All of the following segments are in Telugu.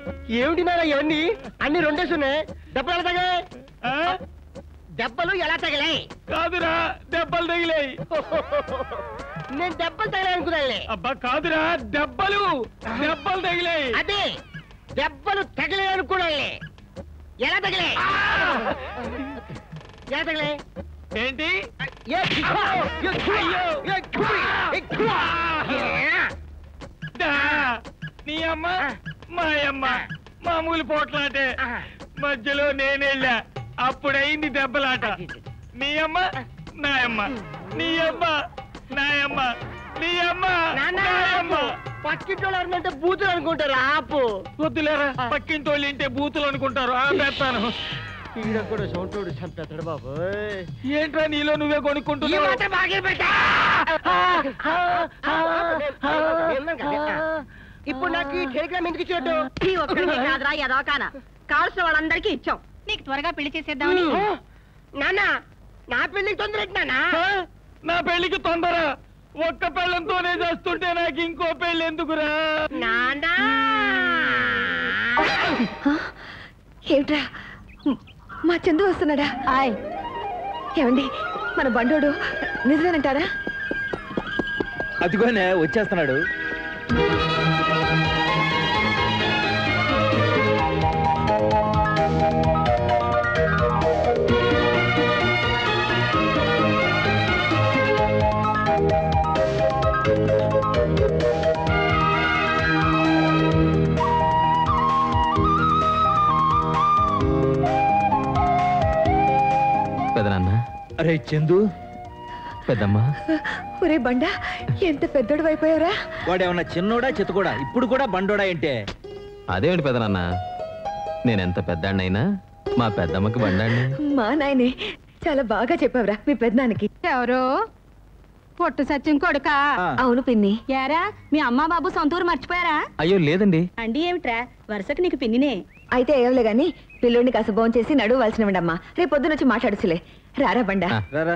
ఏమిటి నారా ఇవన్నీ అన్ని రెండేసున్నాయి దెబ్బలు ఎలా తగిలాయి ఆ? దెబ్బలు ఎలా తగిలాయి కాదురా దెబ్బలు తగిలాయి నేను దెబ్బలు తగిలాయి అనుకున్నానులే అబ్బా కాదురా దెబ్బలు దెబ్బలు తగిలాయి అదే దెబ్బలు తగిలాయి అనుకున్నానులే ఎలా తగిలాయి ఎలా తగిలాయి ఏంటి ఏ ఛువా! ఏ ఛువా! ఏ ఛువీ! ఏ ఛువా! ఏ! దా, నీ అమ్మ మా అమ్మ మామూలు పోట్లాటే ఆ. మధ్యలో నేనెళ్ళా అప్పుడైంది దెబ్బలాట నీ అమ్మ నా అమ్మ నీ అమ్మ నా అమ్మ నీ అమ్మ నాన్న, నా అమ్మ పక్కింటి వాళ్ళు ఎవరినంటే బూతులు అనుకుంటారు ఆపు వద్దులేరా పక్కింటి వాళ్ళు ఇంటే బూతులు అనుకుంటారు ఆ పెడతాను ఈడ కూడా సొంటోడు చంపేస్తాడు బాబు ఏంట్రా నీలో నువ్వే ఈ కొనుక్కుంటున్నావు మాత్రం బాగా పెట్టా ఇప్పుడు నాకు ఈ టెలిగ్రామ్ ఎందుకు ఇచ్చినట్టు ఈ ఒక్కడికే కాదురా ఎదవకాన కావాల్సిన వాళ్ళందరికీ ఇచ్చాం నీకు త్వరగా పెళ్లి చేసేద్దామని నాన్న నా పెళ్లికి తొందర నానా ఆ? నా పెళ్లికి తొందర ఒక్క పెళ్ళంతోనే చేస్తుంటే నాకు ఇంకో పెళ్ళి ఎందుకురా నానా ఏమిట్రా మ్, మా చందు వస్తున్నాడా ఆయ్ ఏమండి మన బండోడు నిజమేనంటారా అదిగోనే వచ్చేస్తున్నాడు పెదనాన్న అరే చందు పెద్దమ్మ ఒరే బండ ఎంత పెద్దోడు అయిపోయావురా వాడేమన్నా చిన్నోడా చిత్తకోడా ఇప్పుడు కూడా బండోడా ఏంటే అదేమిటి పెదనాన్న నేనెంత పెద్దాన్నైనా మా పెద్దమ్మకి బండాన్ని మా నాయనే చాలా బాగా చెప్పావురా మీ పెద్దనానికి ఎవరు పొట్టు సత్యం కొడుకా ఆ, అవును పిన్ని యారా మీ అమ్మా బాబు సొంతూరు మర్చిపోయారా అయ్యో లేదండి అండి ఏమిట్రా వరుసకు నీకు పిన్నినే అయితే ఏవలే గాని పిల్లోడిని కాస్త భోంచేసి చేసి నడువు వాల్సినవండమ్మా రేపు పొద్దున వచ్చి మాట్లాడుచులే రారా బండ ఆ. రారా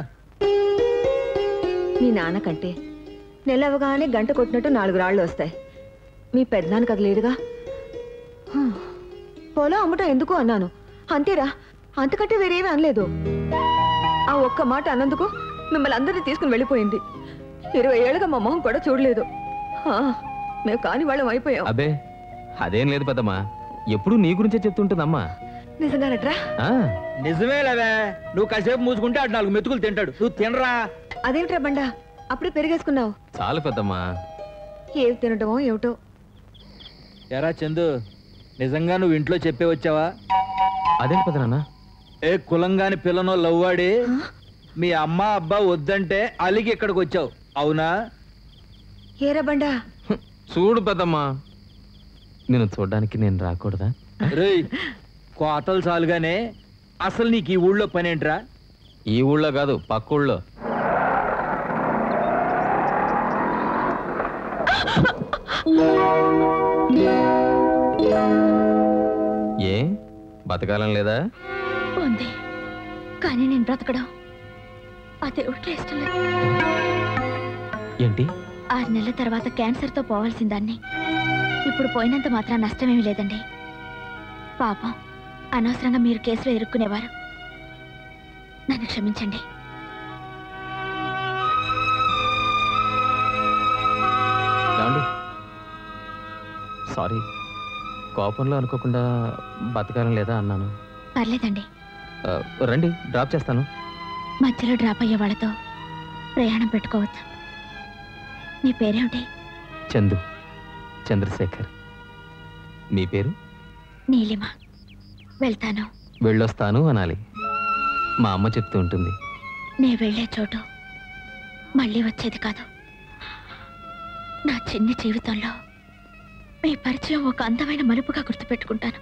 మీ నాన్న కంటే నెల అవగానే గంట కొట్టినట్టు నాలుగు రాళ్ళు వస్తాయి మీ పెద్దనాన్న అది లేదుగా హ్మ్. పొలం అమ్మటం ఎందుకు అన్నాను అంతేరా అంతకంటే వేరేమీ అనలేదు ఆ ఒక్క మాట అన్నందుకు మిమ్మల్ని అందరినీ తీసుకుని వెళ్ళిపోయింది ఇరవై ఏళ్ళుగా మా మొహం కూడా చూడలేదు ఆ, మేము కాని వాళ్ళం అయిపోయాం అబే అదేం లేదు పెద్దమ్మా ఎప్పుడు నీ గురించే చెప్తుంటుందమ్మా నిజంగానట్రా ఆ, నిజమే లేవే నువ్వు కాసేపు మూసుకుంటే అటు నాలుగు మెతుకులు తింటాడు నువ్వు తినరా అదేమిట్రా బండ అప్పుడే పెరిగేసుకున్నావు చాలు పెద్దమ్మా ఏవి తినటమో ఏమిటో ఎరా చందు నిజంగా నువ్వు ఇంట్లో చెప్పే వచ్చావా అదేంటి పెదనాన్న ఏ కులంగాని పిల్లనో లవ్వాడి మీ అమ్మ అబ్బా వద్దంటే అలిగి ఇక్కడికి వచ్చావు అవునా ఏరా బండా హ్మ్, చూడు పెద్దమ్మా నేను చూడడానికి నేను రాకూడదా రేయ్ కోతలు చాలుగానే అసలు నీకు ఈ ఊళ్ళో పనేంట్రా ఈ ఊళ్ళో కాదు పక్క ఊళ్ళో ఏ బతకాలం లేదా ఉంది కానీ నేను బ్రతకడం ఆ దేవుడికి ఇష్టం లేదు ఏంటి ఆరు నెలల తర్వాత క్యాన్సర్తో పోవాల్సిన దాన్ని ఇప్పుడు పోయినంత మాత్రం నష్టమేమీ లేదండి పాపం అనవసరంగా మీరు కేసులో ఇరుక్కునేవారు నన్ను క్షమించండి ఏమండి సారీ కోపంలో అనుకోకుండా బతకాలం లేదా అన్నాను పర్లేదండి ఆ, రండి డ్రాప్ చేస్తాను మధ్యలో డ్రాప్ అయ్యే వాళ్ళతో ప్రయాణం పెట్టుకోవద్దు నీ పేరేమిటి చందు చంద్రశేఖర్ మీ పేరు నీలిమ వెళ్తాను వెళ్ళొస్తాను అనాలి మా అమ్మ చెప్తూ ఉంటుంది నే వెళ్ళే చోటు మళ్ళీ వచ్చేది కాదు నా చిన్ని జీవితంలో మీ పరిచయం ఒక అందమైన మలుపుగా గుర్తుపెట్టుకుంటాను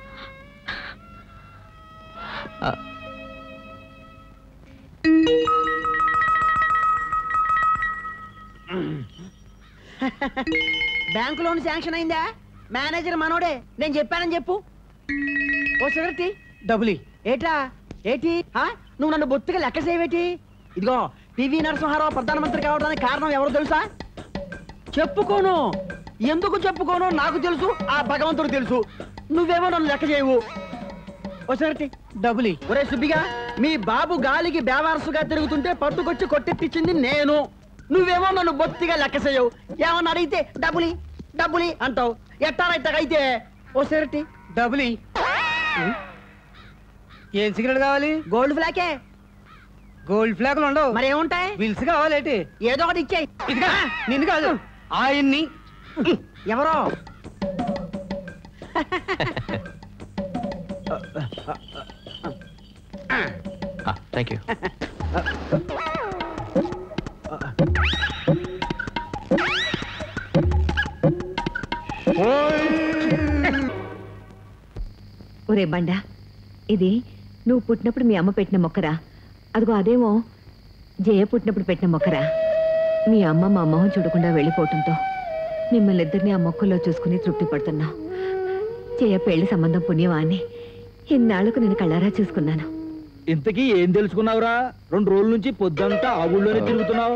ఆ, బ్యాంకు లోన్ శాంక్షన్ అయిందా మేనేజర్ మనోడే నేను చెప్పానని చెప్పు ఓ సిగరెట్ డబ్బులి ఏట్రా ఏటి ఆ? నువ్వు నన్ను బొత్తిగా లెక్క చేయవేటి ఇదిగో పివి నరసింహారావు ప్రధానమంత్రి కావడానికి కారణం ఎవరు తెలుసా చెప్పుకోను ఎందుకు చెప్పుకోను నాకు తెలుసు ఆ భగవంతుడు తెలుసు నువ్వేమో నన్ను లెక్క చేయవు ఒకసారి డబ్బులి ఒరే సుబ్బిగా మీ బాబు గాలికి బేవారసుగా తిరుగుతుంటే పట్టుకొచ్చి కొట్టెట్టించింది నేను నువ్వేమో నన్ను బొత్తిగా లెక్క చేయవు ఏమన్నా అడిగితే డబ్బులి డబ్బులి అంటావు ఎట్టారైతే ఓసారి డబ్బులి ఏం సిగరెట్ కావాలి గోల్డ్ ఫ్లాకే గోల్డ్ ఫ్లాగులు ఉండవు మరి ఏముంటాయి విల్స్ కావాలేటి ఏదో ఒకటి ఇచ్చేయి ఇదిగా నిన్ను కాదు ఆయన్ని ఎవరో థ్యాంక్ యూ ఒరే బండ ఇది నువ్వు పుట్టినప్పుడు మీ అమ్మ పెట్టిన మొక్కరా అదిగో అదేమో జయ పుట్టినప్పుడు పెట్టిన మొక్కరా మీ అమ్మ మా మొహం చూడకుండా వెళ్ళిపోవటంతో మిమ్మల్ని ఇద్దరిని ఆ మొక్కల్లో చూసుకుని తృప్తి పడుతున్నా జయ పెళ్లి సంబంధం పుణ్యమా అని ఇన్నాళ్లకు నేను కళ్ళారా చూసుకున్నాను ఇంతకీ ఏం తెలుసుకున్నావురా రెండు రోజుల నుంచి పొద్దంతా ఆ ఊళ్ళోనే తిరుగుతున్నావు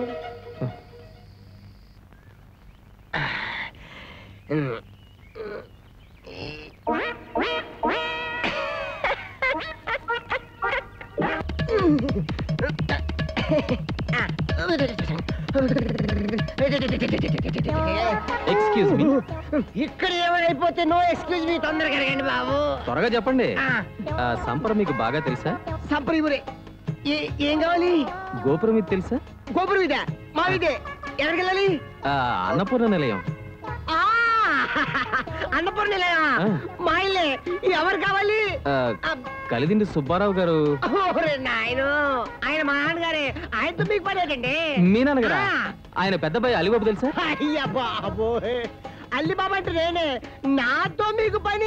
ఎక్స్క్యూజ్ మీ ఇక్కడ ఏమైపోతే నో ఎక్స్క్యూజ్ మీ తొందరగా అడగండి బాబు త్వరగా చెప్పండి ఆ, సంపర మీకు బాగా తెలుసా సంప్రదిపురే ఏ- ఏం కావాలి గోపురం ఇది తెలుసా గోపురం ఇదే మా ఇదే ఎక్కడికి వెళ్ళాలి ఆ, అన్నపూర్ణ నిలయం ఆ, అన్నపూర్ణ నిలయమా? ఆ. మా ఇల్లే ఎవరు కావాలి ఆ, కలిదిండి సుబ్బారావు గారు ఓరే నాయను ఆయన మా నాన్నగారే ఆయనతో మీకు పని ఏంటండి మీ నాన్నగారా ఆ. ఆయన పెద్దబాయి అలిబాబు తెలుసా అయ్యా బాబోయ్ అల్లి బాబా అంటే నేనే నాతో మీకు పని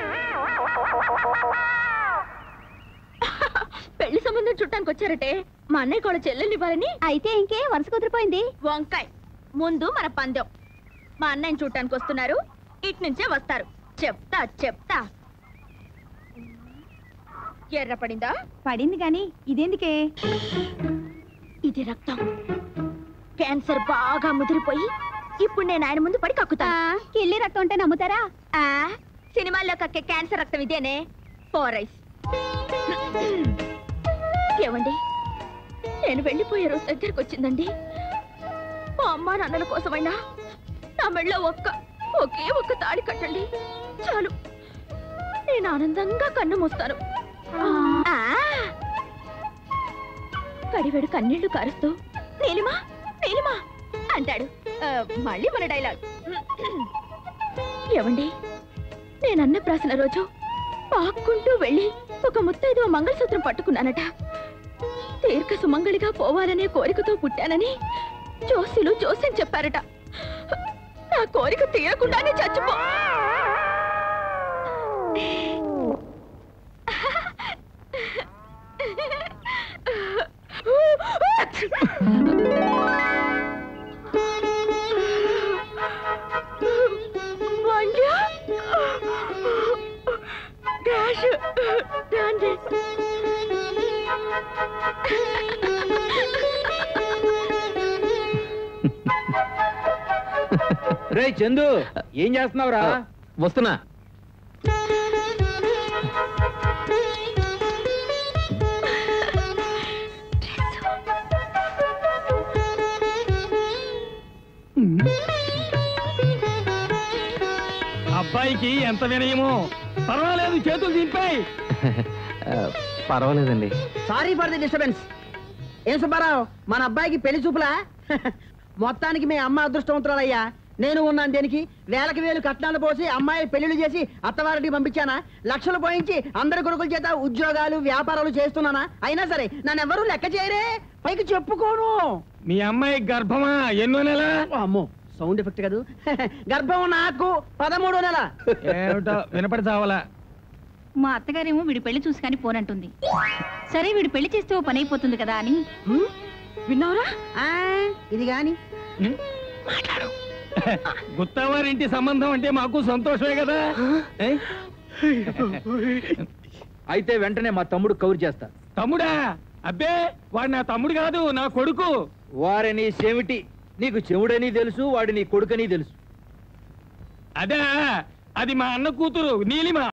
పెళ్లి సంబంధం చుట్టానికి వచ్చారటే మా అన్నయ్య కూడా చెల్లెల్ని ఇవ్వాలని అయితే ఇంకే వరుస కుదిరిపోయింది వంకాయ్ ముందు మన పందెం మా అన్నయ్యని చూడటానికి వస్తున్నారు ఇటు నుంచే వస్తారు చెప్తా చెప్తా ఎర్ర పడిందా పడింది గాని ఇదేందుకే ఇది రక్తం క్యాన్సర్ బాగా ముదిరిపోయి ఇప్పుడు నేను ఆయన ముందు పడి కక్కుతా కిల్లి రక్తం అంటే నమ్ముతారా ఆ సినిమాల్లో కక్కే క్యాన్సర్ రక్తం ఇదేనే ఫోరైస్ ఏమండి నేను వెళ్ళిపోయే రోజు దగ్గరకు వచ్చిందండి మా అమ్మా నాన్నల కోసమైనా నా మెళ్ళో ఒక్క ఒకే ఒక్క తాడి కట్టండి చాలు నేను ఆనందంగా కన్ను మూస్తాను ఆ! కడివెడు కన్నీళ్లు కారుస్తూ నీలిమా నీలిమా అంటాడు ఆ, మళ్ళీ మన డైలాగ్ ఏమండి నేను అన్నప్రాసన రోజు పాక్కుంటూ వెళ్ళి ఒక ముత్తైదువ మంగళసూత్రం పట్టుకున్నానట దీర్ఘ సుమంగళిగా పోవాలనే కోరికతో పుట్టానని జోస్యులు జోస్యం చెప్పారట నా కోరిక తీరకుండానే చచ్చిపో వండ్య? డాష్ డాండి రే చందు ఏం చేస్తున్నావురా వస్తున్నా అబ్బాయికి ఎంత వినయమో పర్వాలేదు చేతులు దింపాయి ఆ, పర్వాలేదండి సారీ ఫర్ ది డిస్టర్బెన్స్ ఏం సుబ్బారావు మన అబ్బాయికి పెళ్లి చూపులా మొత్తానికి మీ అమ్మ అదృష్టవంతురాలయ్యా నేను ఉన్నాను దేనికి వేలకి వేలు కట్నాలు పోసి అమ్మాయి పెళ్లిళ్ళు చేసి అత్తవారికి పంపించానా లక్షలు పోయించి అందరి కొడుకుల చేత ఉద్యోగాలు వ్యాపారాలు చేస్తున్నానా అయినా సరే నన్ను ఎవరూ లెక్క చేయరే పైకి చెప్పుకోను మీ అమ్మాయి గర్భమా ఎన్నో నెల ఓ అమ్మో సౌండ్ ఎఫెక్ట్ కాదు గర్భం నాకు పదమూడో నెల ఏమిటో వినపడి చావాలా మా అత్తగారేమో వీడి పెళ్లి చూసి కానీ పోనంటుంది సరే వీడు పెళ్లి చేస్తే ఓ పని అయిపోతుంది కదా అని హ్మ్? విన్నావురా ఆ, ఇది గాని గుత్తవారింటి సంబంధం అంటే మాకు సంతోషమే కదా ఏ? అయితే వెంటనే మా తమ్ముడు కౌరు చేస్తా తమ్ముడా అబ్బే వాడు నా తమ్ముడు కాదు నా కొడుకు వారిని చెవిటి నీకు చెవుడని తెలుసు వాడి నీ కొడుకని తెలుసు అదే అది మా అన్న కూతురు నీలిమ